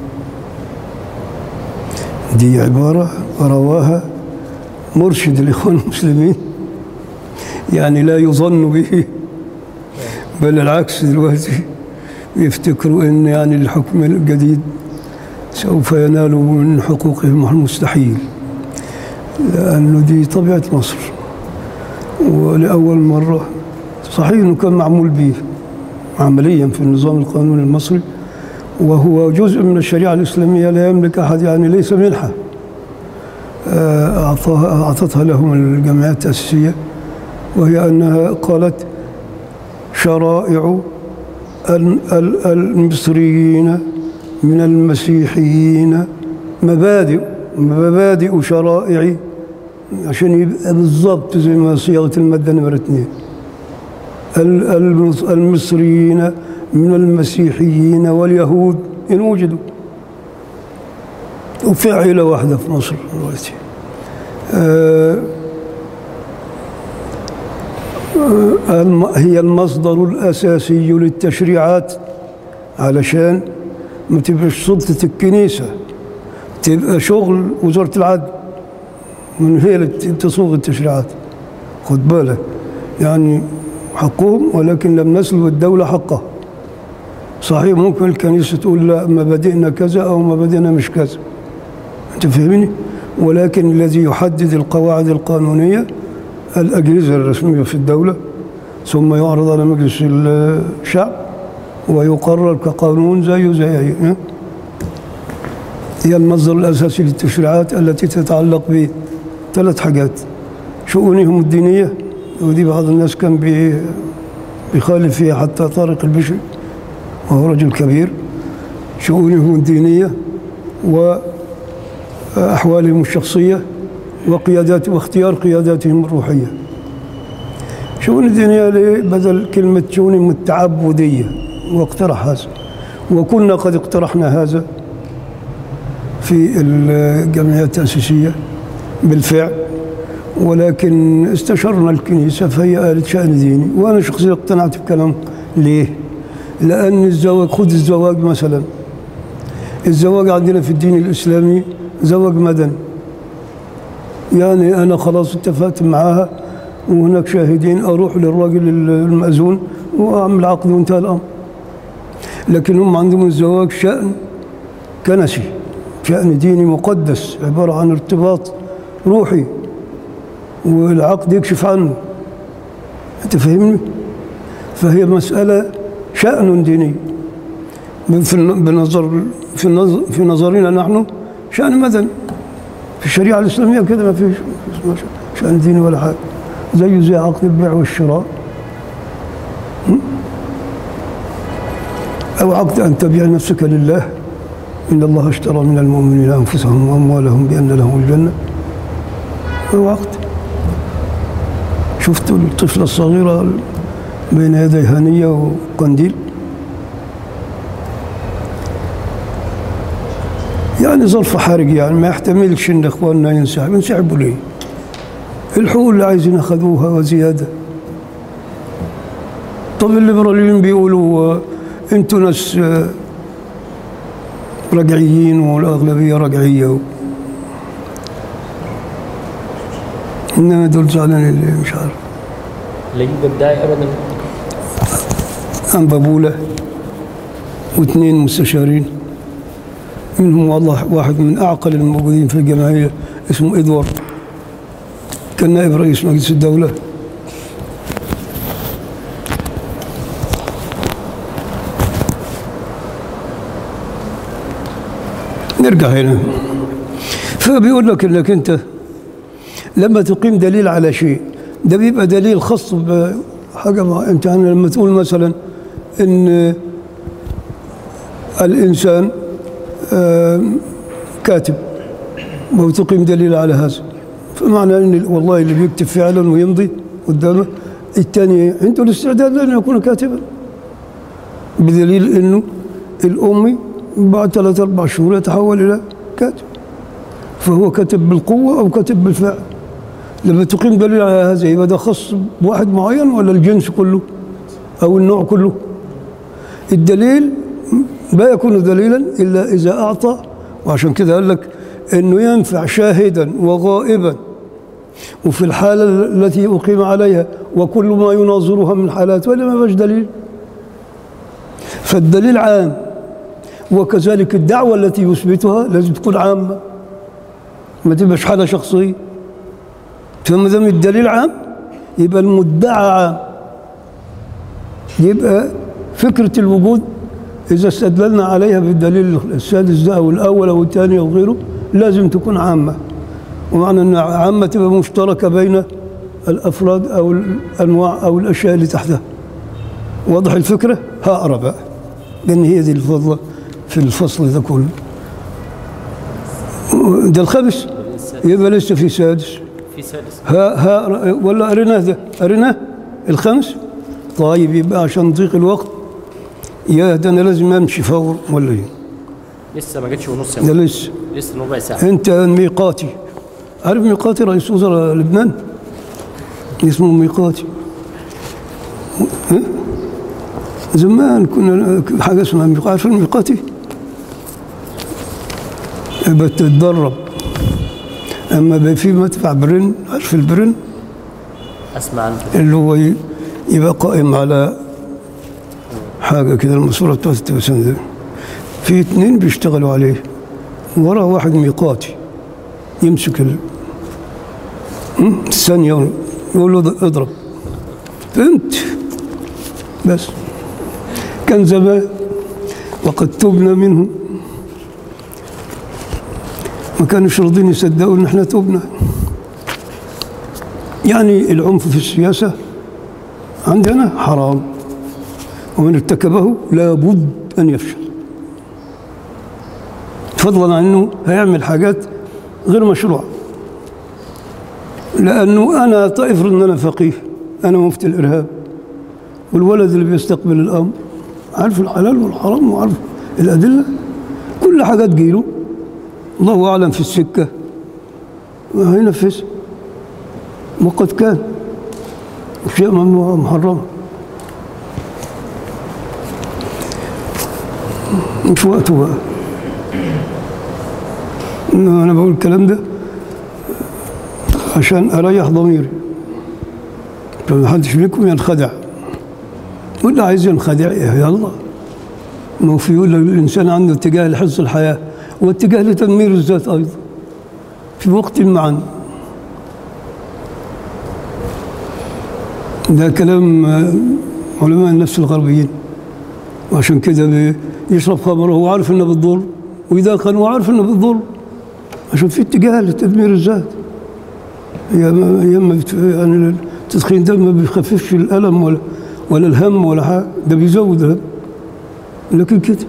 دي عبارة رواها مرشد الإخوان المسلمين يعني لا يظن به بل العكس دلوقتي يفتكروا ان يعني الحكم الجديد سوف ينال من حقوقهم المستحيل لأنه دي طبيعة مصر ولأول مرة صحيح أنه كان معمول به عمليا في النظام القانوني المصري وهو جزء من الشريعة الإسلامية لا يملك أحد يعني ليس منحة آه، أعطاها أعطتها لهم الجمعيات التأسيسية وهي أنها قالت شرائع ال- ال- المصريين من المسيحيين مبادئ مبادئ شرائع عشان يبقى بالضبط زي ما صياغه الماده نمره اثنين ال- المص- المصريين من المسيحيين واليهود ان وجدوا وفي عيله واحده في مصر دلوقتي آه، آه، الم- هي المصدر الاساسي للتشريعات علشان ما تبقاش سلطه الكنيسه تبقى شغل وزاره العدل من هي اللي تصوغ التشريعات خد بالك يعني حقهم ولكن لم نسلب الدولة حقها صحيح ممكن الكنيسة تقول لا مبادئنا كذا أو مبادئنا مش كذا أنت فاهمني ولكن الذي يحدد القواعد القانونية الأجهزة الرسمية في الدولة ثم يعرض على مجلس الشعب ويقرر كقانون زيه زي أي هي المصدر الأساسي للتشريعات التي تتعلق بثلاث حاجات شؤونهم الدينية ودي بعض الناس كان بي- بيخالف فيها حتى طارق البشري وهو رجل كبير شؤونهم الدينية وأحوالهم الشخصية وقيادات واختيار قياداتهم الروحية شؤون الدينية ليه بدل كلمة شؤونهم التعبدية واقترح هذا وكنا قد اقترحنا هذا في الجمعية التأسيسية بالفعل ولكن استشرنا الكنيسة فهي قالت شأن ديني وأنا شخصيا اقتنعت بكلام ليه؟ لأن الزواج خذ الزواج مثلا الزواج عندنا في الدين الإسلامي زواج مدني يعني أنا خلاص اتفقت معاها وهناك شاهدين أروح للراجل المأذون وأعمل عقد وانتهى الأمر لكن هم عندهم الزواج شأن كنسي شأن ديني مقدس عبارة عن ارتباط روحي والعقد يكشف عنه أنت فاهمني؟ فهي مسألة شأن ديني في الن- بنظر في النظر في نظرنا نحن شأن مدني في الشريعة الإسلامية كده ما فيش اسمه شأن ديني ولا حاجة زيه زي عقد البيع والشراء م? أو عقد أن تبيع نفسك لله إن الله اشترى من المؤمنين أنفسهم وأموالهم بأن لهم الجنة هو عقد شفت الطفلة الصغيرة بين يدي هنية وقنديل يعني ظرف حرج يعني ما يحتملش ان اخواننا ينسحبوا ينسحبوا ليه؟ الحقوق اللي عايزين اخذوها وزياده طب الليبراليين بيقولوا آه، انتوا ناس آه، رجعيين والاغلبيه رجعيه و... انما دول زعلانين اللي مش عارف لا يوجد داعي ابدا أنبابولة واثنين مستشارين منهم والله واحد من أعقل الموجودين في الجمعية اسمه إدوارد كان نائب رئيس مجلس الدولة نرجع هنا فبيقول لك انك انت لما تقيم دليل على شيء ده بيبقى دليل خاص بحاجه مع انت يعني لما تقول مثلا ان الانسان آه، كاتب وتقيم دليل على هذا فمعنى ان والله اللي بيكتب فعلا ويمضي قدامه الثاني عنده الاستعداد لان يكون كاتبا بدليل انه الامي بعد ثلاث اربع شهور يتحول الى كاتب فهو كتب بالقوه او كتب بالفعل لما تقيم دليل على هذا يبقى ده خاص بواحد معين ولا الجنس كله او النوع كله الدليل لا يكون دليلا الا اذا اعطى وعشان كده قال لك انه ينفع شاهدا وغائبا وفي الحاله التي اقيم عليها وكل ما يناظرها من حالات ولا ما فيش دليل فالدليل عام وكذلك الدعوه التي يثبتها لازم تكون عامه ما تبقاش حاله شخصيه فما دام الدليل عام يبقى المدعى عام يبقى فكرة الوجود إذا استدللنا عليها بالدليل السادس ده أو الأول أو الثاني أو غيره لازم تكون عامة ومعنى أن عامة تبقى مشتركة بين الأفراد أو الأنواع أو الأشياء اللي تحتها واضح الفكرة؟ هقرا بقى لأن هي دي الفضلة في الفصل ده كله ده الخامس يبقى لسه في سادس في سادس ها ها ولا قريناه ده قريناه الخمس طيب يبقى عشان ضيق الوقت يا ده انا لازم امشي فور ولا ايه لسه ما جتش ونص يا ده مو. لسه لسه ربع ساعه انت ميقاتي عارف ميقاتي رئيس وزراء لبنان اسمه ميقاتي ها؟ زمان كنا حاجه اسمها ميقاتي عارف الميقاتي بتتدرب اما بقى في مدفع برن عارف البرن اسمع عنه اللي هو ي- يبقى قائم على حاجة كده الماسورة بتاعت التلفزيون ده في اتنين بيشتغلوا عليه وراه واحد ميقاتي يمسك ال م? الثانية يقول له اضرب فهمت بس كان زمان وقد تبنا منه ما كانوش راضين يصدقوا ان احنا تبنا يعني العنف في السياسة عندنا حرام ومن ارتكبه لابد أن يفشل فضلا عن أنه هيعمل حاجات غير مشروعة لأنه أنا طائف أن أنا فقيه أنا مفتي الإرهاب والولد اللي بيستقبل الأمر عارف الحلال والحرام وعارف الأدلة كل حاجة تجيله الله أعلم في السكة هينفذها وقد كان أشياء ممنوعة محرمة مش وقته بقى إنه أنا بقول الكلام ده عشان أريح ضميري فما حدش منكم ينخدع ولا عايز ينخدع يلا ما هو في يقول لك الإنسان عنده اتجاه لحفظ الحياة واتجاه لتدمير الذات أيضا في وقت معا ده كلام آه، علماء النفس الغربيين وعشان كده بي- يشرب خمر وهو عارف انه بتضر واذا كان هو عارف انه بتضر عشان في اتجاه لتدمير الذات هي ما هي ما بت- يعني التدخين ده ما بيخففش الالم ولا ولا الهم ولا حاجه ده بيزود الهم لكن كده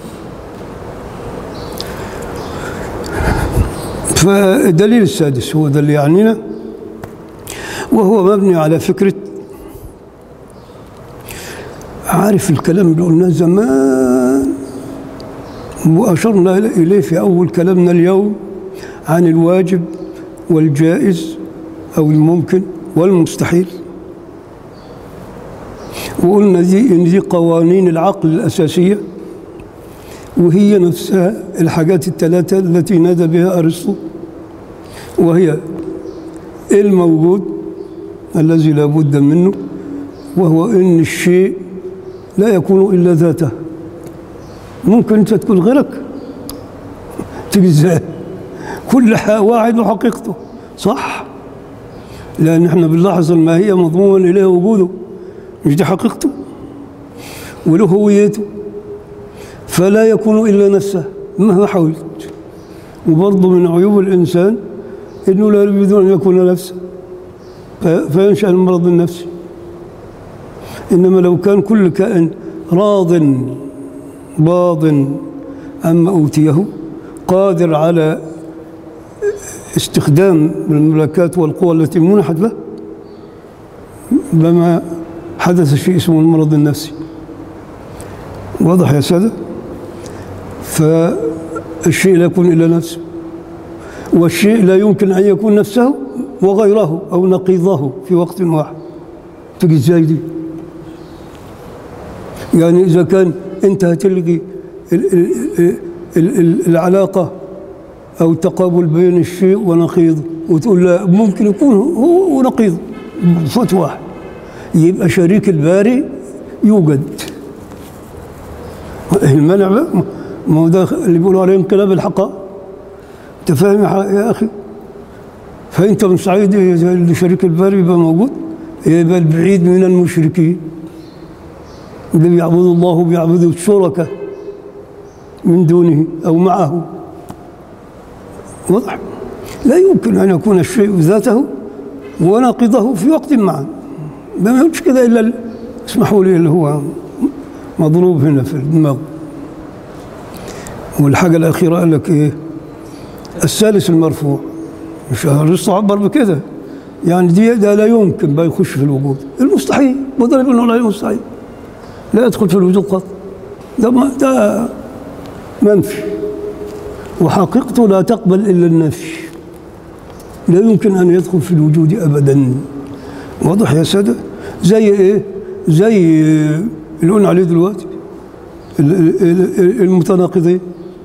فالدليل السادس هو ده اللي يعنينا وهو مبني على فكره عارف الكلام اللي قلناه زمان وأشرنا إليه في أول كلامنا اليوم عن الواجب والجائز أو الممكن والمستحيل وقلنا دي إن دي قوانين العقل الأساسية وهي نفسها الحاجات الثلاثة التي نادى بها أرسطو وهي الموجود الذي لا بد منه وهو إن الشيء لا يكون إلا ذاته ممكن أنت تكون غيرك تيجي ازاي كل ح- واحد له حقيقته صح لأن احنا بنلاحظ الماهية مضمونا إليه وجوده مش دي حقيقته وله هويته فلا يكون إلا نفسه مهما حاولت وبرضه من عيوب الإنسان إنه لا يريد أن يكون نفسه في- فينشأ المرض النفسي إنما لو كان كل كائن راض باض عما أوتيه قادر على استخدام الملكات والقوى التي منحت له لما حدث شيء اسمه المرض النفسي واضح يا سادة فالشيء لا يكون إلا نفسه والشيء لا يمكن أن يكون نفسه وغيره أو نقيضه في وقت واحد تجي ازاي دي يعني إذا كان أنت هتلغي ال- ال- ال- ال- العلاقة أو التقابل بين الشيء ونقيضه وتقول لا ممكن يكون هو ونقيضه بصوت واحد يبقى شريك الباري يوجد المنع بقى ما هو ده اللي بيقولوا عليه انقلاب الحقائق انت فاهم يا ح- يا اخي فانت مستعد لشريك الباري يبقى موجود يبقى البعيد من المشركين اللي بيعبدوا الله وبيعبدوا الشركاء من دونه أو معه واضح لا يمكن أن يكون الشيء ذاته وناقضه في وقت معا ما يقولش كده إلا ال- اسمحوا لي اللي هو مضروب هنا في الدماغ والحاجة الأخيرة قال لك إيه الثالث المرفوع مش ارسطو عبر بكده يعني دي ده لا يمكن بقى يخش في الوجود المستحيل وده اللي بنقول عليه مستحيل لا يدخل في الوجود قط ده ما ده منفي وحقيقته لا تقبل الا النفي لا يمكن ان يدخل في الوجود ابدا واضح يا ساده زي ايه زي اللي قلنا عليه دلوقتي ال- ال- ال- المتناقضين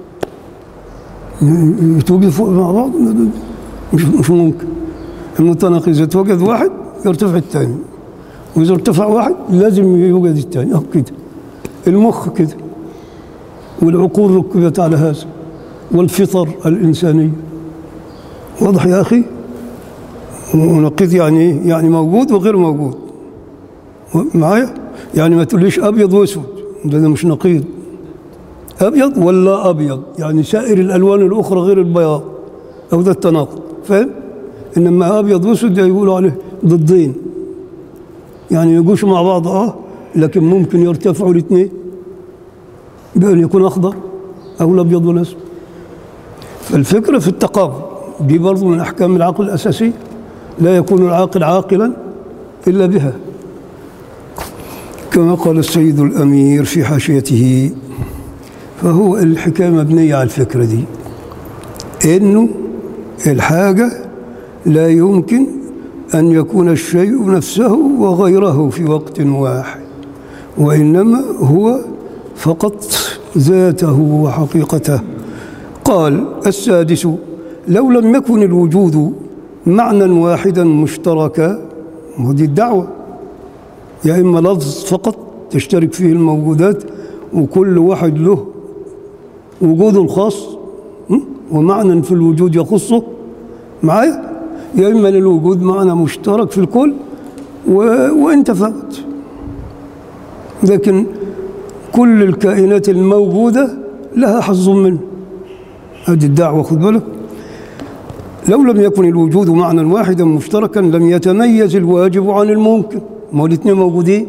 يتوجد فوق مع بعض مش مش ممكن المتناقض اذا توجد واحد يرتفع الثاني واذا ارتفع واحد لازم يوجد الثاني اهو كده المخ كده والعقول ركبت على هذا والفطر الانسانيه واضح يا اخي ونقيض يعني ايه؟ يعني موجود وغير موجود معايا يعني ما تقوليش ابيض واسود ده, ده مش نقيض ابيض ولا ابيض يعني سائر الالوان الاخرى غير البياض او ده التناقض فاهم انما ابيض واسود ده يقولوا عليه ضدين يعني يجوش مع بعض اه لكن ممكن يرتفعوا الاثنين بأن يكون اخضر او الابيض والاسود فالفكره في التقابل دي برضه من احكام العقل الاساسيه لا يكون العاقل عاقلا الا بها كما قال السيد الامير في حاشيته فهو الحكايه مبنيه على الفكره دي انه الحاجه لا يمكن ان يكون الشيء نفسه وغيره في وقت واحد وانما هو فقط ذاته وحقيقته قال السادس لو لم يكن الوجود معنى واحدا مشتركا وهذه الدعوة يا إما لفظ فقط تشترك فيه الموجودات وكل واحد له وجوده الخاص م? ومعنى في الوجود يخصه معايا يا إما للوجود معنى مشترك في الكل و... وانت فقط لكن كل الكائنات الموجودة لها حظ منه هذه الدعوة خذ بالك لو لم يكن الوجود معنى واحدا مشتركا لم يتميز الواجب عن الممكن ما هو الاثنين موجودين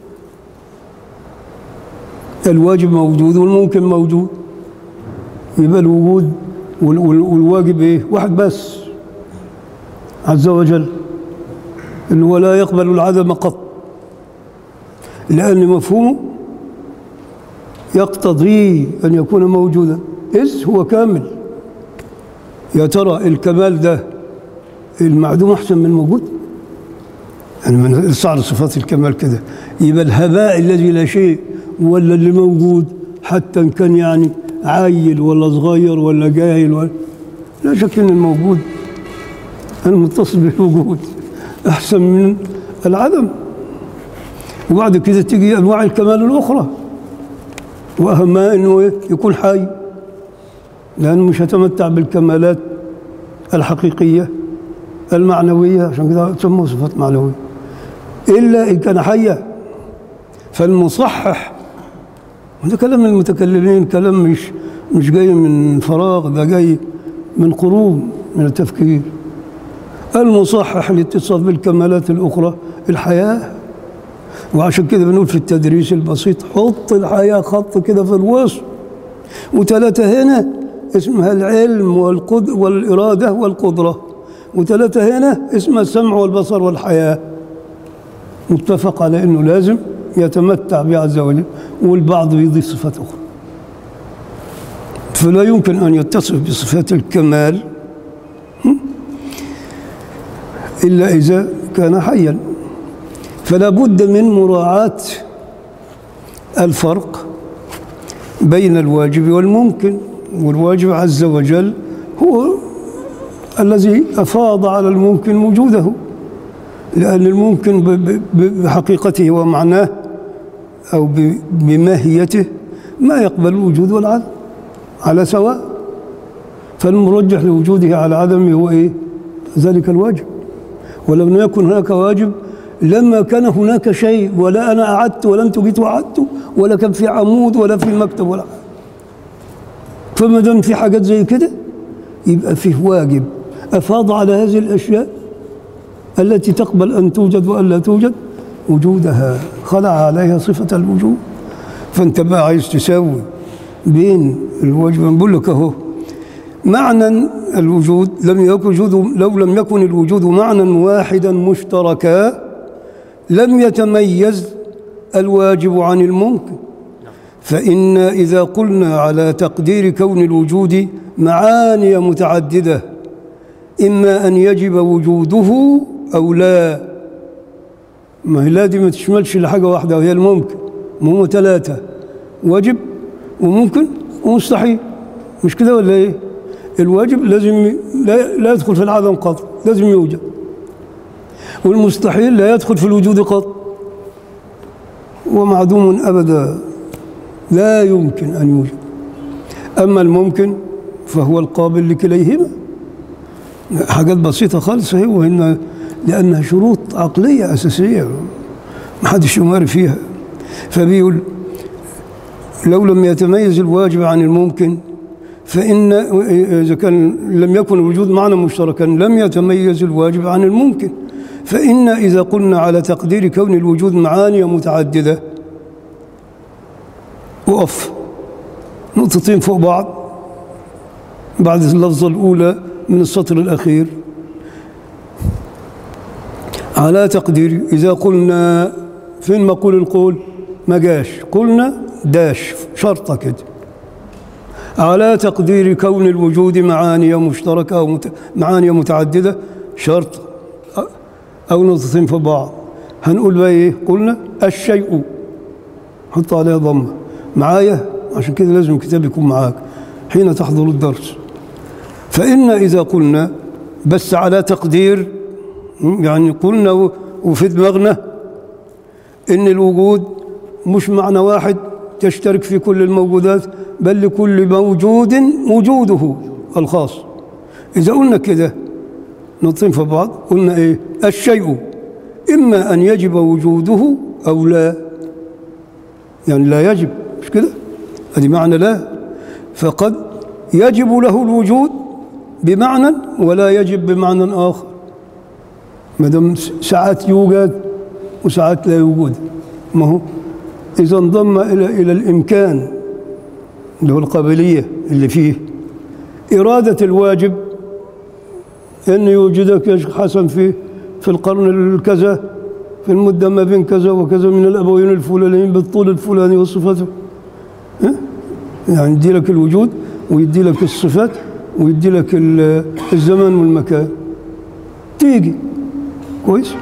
الواجب موجود والممكن موجود يبقى الوجود وال- وال- والواجب ايه واحد بس عز وجل اللي هو لا يقبل العدم قط لأن مفهومه يقتضي أن يكون موجودا إذ هو كامل يا ترى الكمال ده المعدوم أحسن من الموجود يعني من صار صفات الكمال كده يبقى الهباء الذي لا شيء ولا اللي موجود حتى إن كان يعني عايل ولا صغير ولا جاهل ولا لا شك ان الموجود المتصل بالوجود احسن من العدم وبعد كده تيجي انواع الكمال الاخرى واهمها انه إيه؟ يكون حي لانه مش هيتمتع بالكمالات الحقيقيه المعنويه عشان كده تسموه صفات معنويه الا ان كان حيا فالمصحح وده كلام المتكلمين كلام مش مش جاي من فراغ ده جاي من قرون من التفكير المصحح الاتصاف بالكمالات الأخرى الحياة وعشان كده بنقول في التدريس البسيط حط الحياة خط كده في الوسط وثلاثة هنا اسمها العلم والقد والإرادة والقدرة وثلاثة هنا اسمها السمع والبصر والحياة متفق على أنه لازم يتمتع به عز وجل والبعض يضيف صفات أخرى فلا يمكن أن يتصف بصفات الكمال إلا إذا كان حيا فلا بد من مراعاة الفرق بين الواجب والممكن والواجب عز وجل هو الذي أفاض على الممكن وجوده لأن الممكن ب- ب- بحقيقته ومعناه أو ب- بماهيته ما يقبل الوجود والعدم على سواء فالمرجح لوجوده على عدمه هو إيه؟ ذلك الواجب ولو لم يكن هناك واجب لما كان هناك شيء ولا أنا أعدت ولا أنت جيت وعدت ولا كان في عمود ولا في مكتب ولا حاجة فما دام في حاجات زي كده يبقى فيه واجب أفاض على هذه الأشياء التي تقبل أن توجد وأن لا توجد وجودها خلع عليها صفة الوجود فأنت بقى عايز تساوي بين الواجب بقول لك أهو معنى الوجود لم يكن وجود لو لم يكن الوجود معنى واحدا مشتركا لم يتميز الواجب عن الممكن فإن إذا قلنا على تقدير كون الوجود معاني متعددة إما أن يجب وجوده أو لا ما هي لا دي ما تشملش لحاجة واحدة وهي الممكن ما هم ثلاثة واجب وممكن ومستحيل مش كده ولا ايه؟ الواجب لازم ي- لا, لا يدخل في العدم قط لازم يوجد والمستحيل لا يدخل في الوجود قط ومعدوم أبدا لا يمكن أن يوجد أما الممكن فهو القابل لكليهما حاجات بسيطة خالص هي وإن لأنها شروط عقلية أساسية ما حدش يماري فيها فبيقول لو لم يتميز الواجب عن الممكن فإن إذا كان لم يكن الوجود معنى مشتركا لم يتميز الواجب عن الممكن فإن إذا قلنا على تقدير كون الوجود معاني متعددة وقف نقطتين فوق بعض بعد اللفظة الأولى من السطر الأخير على تقدير إذا قلنا فين مقول القول ما جاش قلنا داش شرطة كده على تقدير كون الوجود معاني مشتركة أو مت... معاني متعددة شرط أ- أو نقطتين في بعض هنقول بقى إيه قلنا الشيء حط عليها ضمة معايا عشان كده لازم الكتاب يكون معاك حين تحضر الدرس فإن إذا قلنا بس على تقدير يعني قلنا و- وفي دماغنا إن الوجود مش معنى واحد تشترك في كل الموجودات بل لكل موجود وجوده الخاص إذا قلنا كده نطين في بعض قلنا إيه الشيء إما أن يجب وجوده أو لا يعني لا يجب مش كده هذه معنى لا فقد يجب له الوجود بمعنى ولا يجب بمعنى آخر ما دام ساعات يوجد وساعات لا يوجد ما هو إذا انضم إلى إلى الإمكان اللي هو القابلية اللي فيه إرادة الواجب أن يوجدك يا شيخ حسن في في القرن الكذا في المدة ما بين كذا وكذا من الأبوين الفلانيين بالطول الفلاني والصفات ها؟ يعني يدي لك الوجود ويدي لك الصفات ويدي لك ال- الزمان والمكان تيجي كويس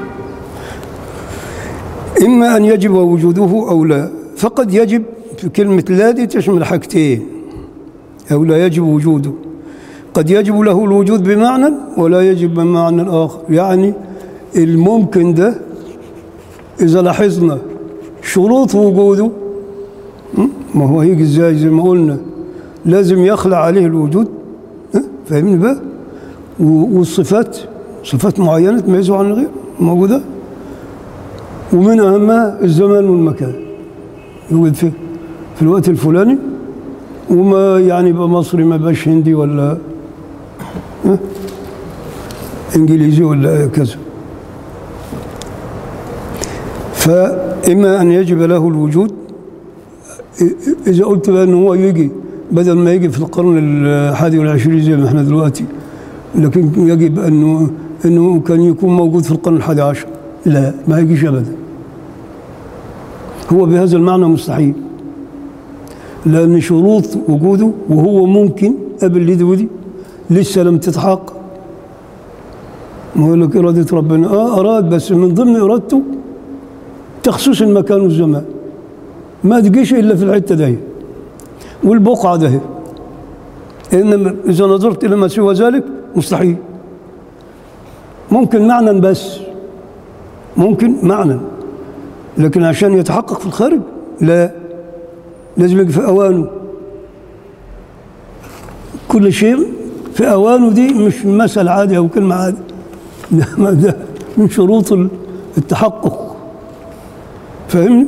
إما أن يجب وجوده أو لا فقد يجب في كلمة لا دي تشمل حاجتين أو لا يجب وجوده قد يجب له الوجود بمعنى ولا يجب بمعنى آخر يعني الممكن ده إذا لاحظنا شروط وجوده م? ما هو هيجي ازاي زي ما قلنا لازم يخلع عليه الوجود ها؟ فاهمني بقى و- والصفات صفات معينة تميزه عن الغير موجودة ومن أهمها الزمان والمكان يوجد في في الوقت الفلاني وما يعني يبقى مصري ما بقاش هندي ولا ها؟ انجليزي ولا كذا فإما أن يجب له الوجود إ- إذا قلت بقى أنه هو يجي بدل ما يجي في القرن الحادي والعشرين زي ما احنا دلوقتي لكن يجب أنه أنه كان يكون موجود في القرن الحادي عشر لا ما يجيش أبدا هو بهذا المعنى مستحيل لأن شروط وجوده وهو ممكن قبل دي ودي لسه لم تتحقق ما يقول لك إرادة ربنا آه أراد بس من ضمن إرادته تخصيص المكان والزمان ما تجيش إلا في الحتة دي والبقعة ده إنما إذا نظرت إلى ما سوى ذلك مستحيل ممكن معنى بس ممكن معنى لكن عشان يتحقق في الخارج لا لازم يجي في أوانه كل شيء في أوانه دي مش مثل عادي أو كلمة عادي ده ما ده من شروط التحقق فاهمني؟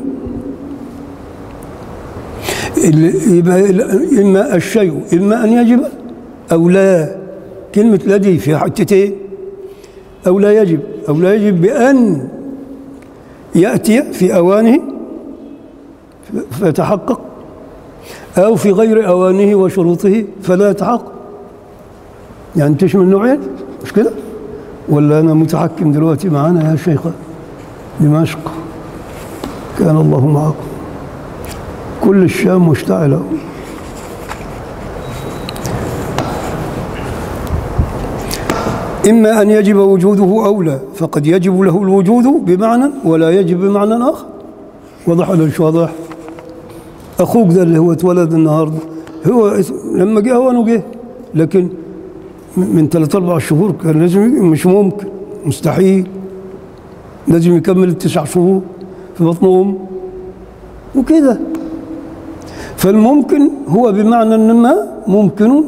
اللي يبقى ال- إما الشيء إما أن يجب أو لا كلمة لا دي في حتتين أو لا يجب أو لا يجب بأن يأتي في أوانه فيتحقق أو في غير أوانه وشروطه فلا يتحقق يعني تشمل نوعين مش كده ولا أنا متحكم دلوقتي معنا يا شيخ دمشق كان الله معكم كل الشام مشتعلة إما أن يجب وجوده أو لا فقد يجب له الوجود بمعنى ولا يجب بمعنى آخر واضح ولا مش واضح أخوك ده اللي هو اتولد النهاردة هو اس- لما جه هو أنا جه لكن م- من ثلاث أربع شهور كان لازم يجي مش ممكن مستحيل لازم يكمل التسع شهور في بطن أمه وكده فالممكن هو بمعنى ان ما ممكن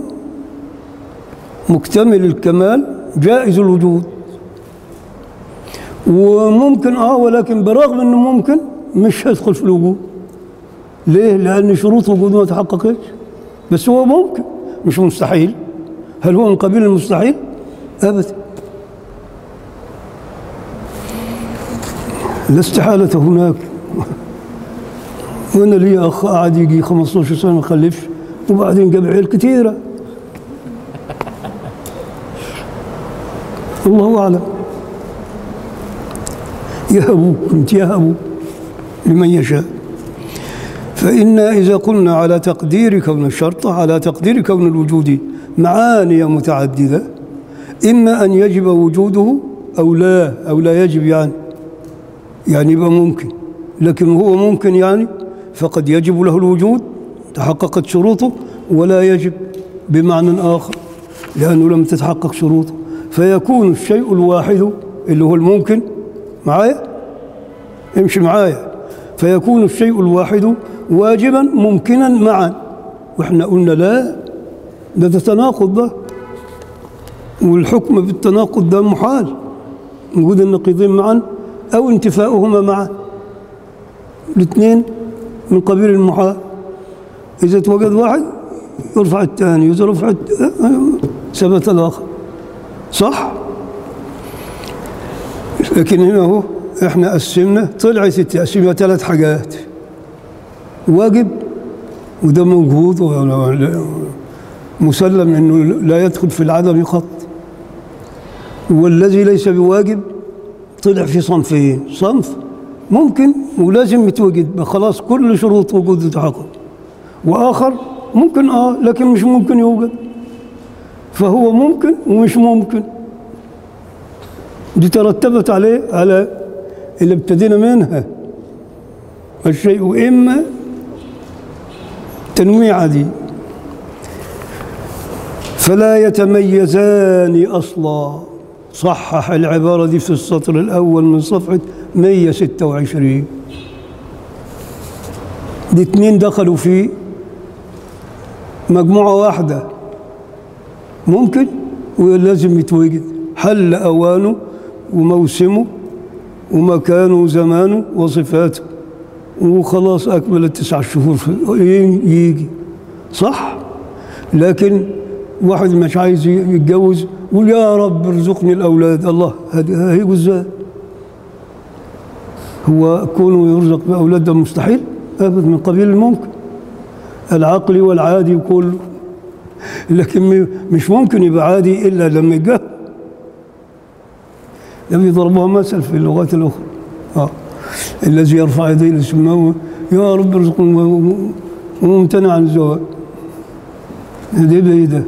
مكتمل الكمال جائز الوجود وممكن اه ولكن برغم انه ممكن مش هيدخل في الوجود ليه؟ لان شروط وجوده ما تحققتش بس هو ممكن مش مستحيل هل هو من قبيل المستحيل؟ ابدا لا استحالة هناك وانا لي اخ قعد يجي 15 سنه ما خلفش وبعدين جاب عيال كثيره الله اعلم يهب كنت يهب لمن يشاء فإن إذا قلنا على تقدير كون الشرطة على تقدير كون الوجود معاني متعددة إما أن يجب وجوده أو لا أو لا يجب يعني يعني يبقى ممكن لكن هو ممكن يعني فقد يجب له الوجود تحققت شروطه ولا يجب بمعنى آخر لأنه لم تتحقق شروطه فيكون الشيء الواحد اللي هو الممكن معايا امشي معايا فيكون الشيء الواحد واجبا ممكنا معا واحنا قلنا لا ده ده تناقض ده والحكم بالتناقض ده محال وجود النقيضين معا او انتفاؤهما معا الاثنين من قبيل المحال اذا توجد واحد يرفع الثاني اذا رفع الت- ثبت الاخر صح لكن هنا اهو احنا قسمنا طلعت التقسيمه ثلاث حاجات واجب وده موجود و- مسلم انه لا يدخل في العدم خط والذي ليس بواجب طلع في صنفين صنف ممكن ولازم يتوجد خلاص كل شروط وجوده تحقق واخر ممكن اه لكن مش ممكن يوجد فهو ممكن ومش ممكن دي ترتبت عليه على اللي ابتدينا منها الشيء اما تنويع دي فلا يتميزان اصلا صحح العباره دي في السطر الاول من صفحه 126 دي اتنين دخلوا في مجموعه واحده ممكن ولازم يتوجد حل اوانه وموسمه ومكانه وزمانه وصفاته وخلاص اكمل التسع شهور في- يجي صح لكن واحد مش عايز يتجوز يقول يا رب ارزقني الاولاد الله هدي- هيجوا ازاي هو كونه يرزق باولاد ده مستحيل ابدا من قبيل الممكن العقلي والعادي كله لكن م- مش ممكن يبقى عادي الا لما يتجوز لم يضربوها مثل في اللغات الاخرى اه الذي يرفع يديه للسماء يا رب ارزقني و- و- وممتنع عن الزواج ده بايه ده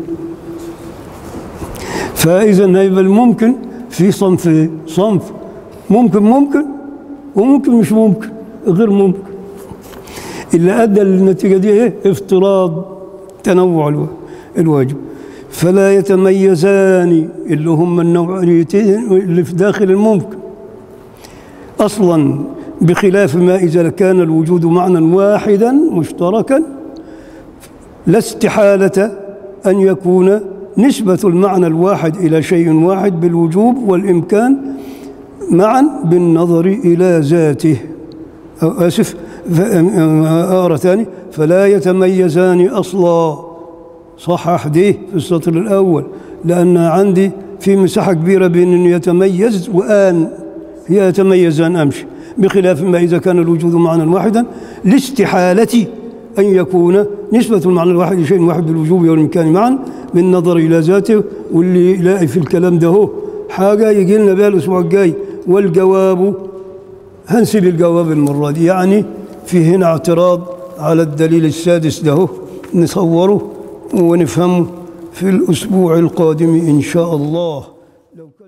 فاذا هيبقى الممكن في صنف صنف ممكن ممكن وممكن مش ممكن غير ممكن اللي ادى للنتيجه دي ايه افتراض تنوع الوا- الواجب فلا يتميزان اللي هم النوعيتين اللي في داخل الممكن اصلا بخلاف ما اذا كان الوجود معنى واحدا مشتركا لا استحالة أن يكون نسبة المعنى الواحد إلى شيء واحد بالوجوب والإمكان معا بالنظر إلى ذاته أو آسف ف- أقرأ ثاني فلا يتميزان أصلا صحح دي في السطر الأول لأن عندي في مساحة كبيرة بين أن يتميز وآن هي يتميزان أمشي بخلاف ما إذا كان الوجود معنى واحدا لاستحالة أن يكون نسبة المعنى الواحد لشيء واحد بالوجوب والإمكان معا بالنظر إلى ذاته واللي يلاقي في الكلام ده هو حاجة يجي لنا بها الأسبوع الجاي والجواب هنسيب الجواب المرة دي يعني في هنا اعتراض على الدليل السادس ده هو نصوره ونفهمه في الأسبوع القادم إن شاء الله لو كان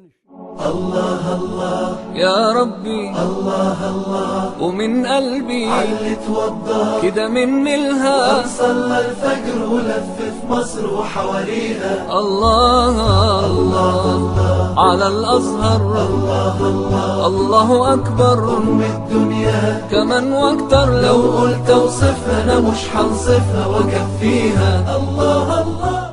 يا ربي الله الله ومن قلبي علي توضى كده من ملها صلى الفجر ولف في مصر وحواليها الله الله على الأزهر الله أكبر أم الدنيا كمان واكتر لو لو قلت اوصفها انا مش هنصفها واكفيها الله الله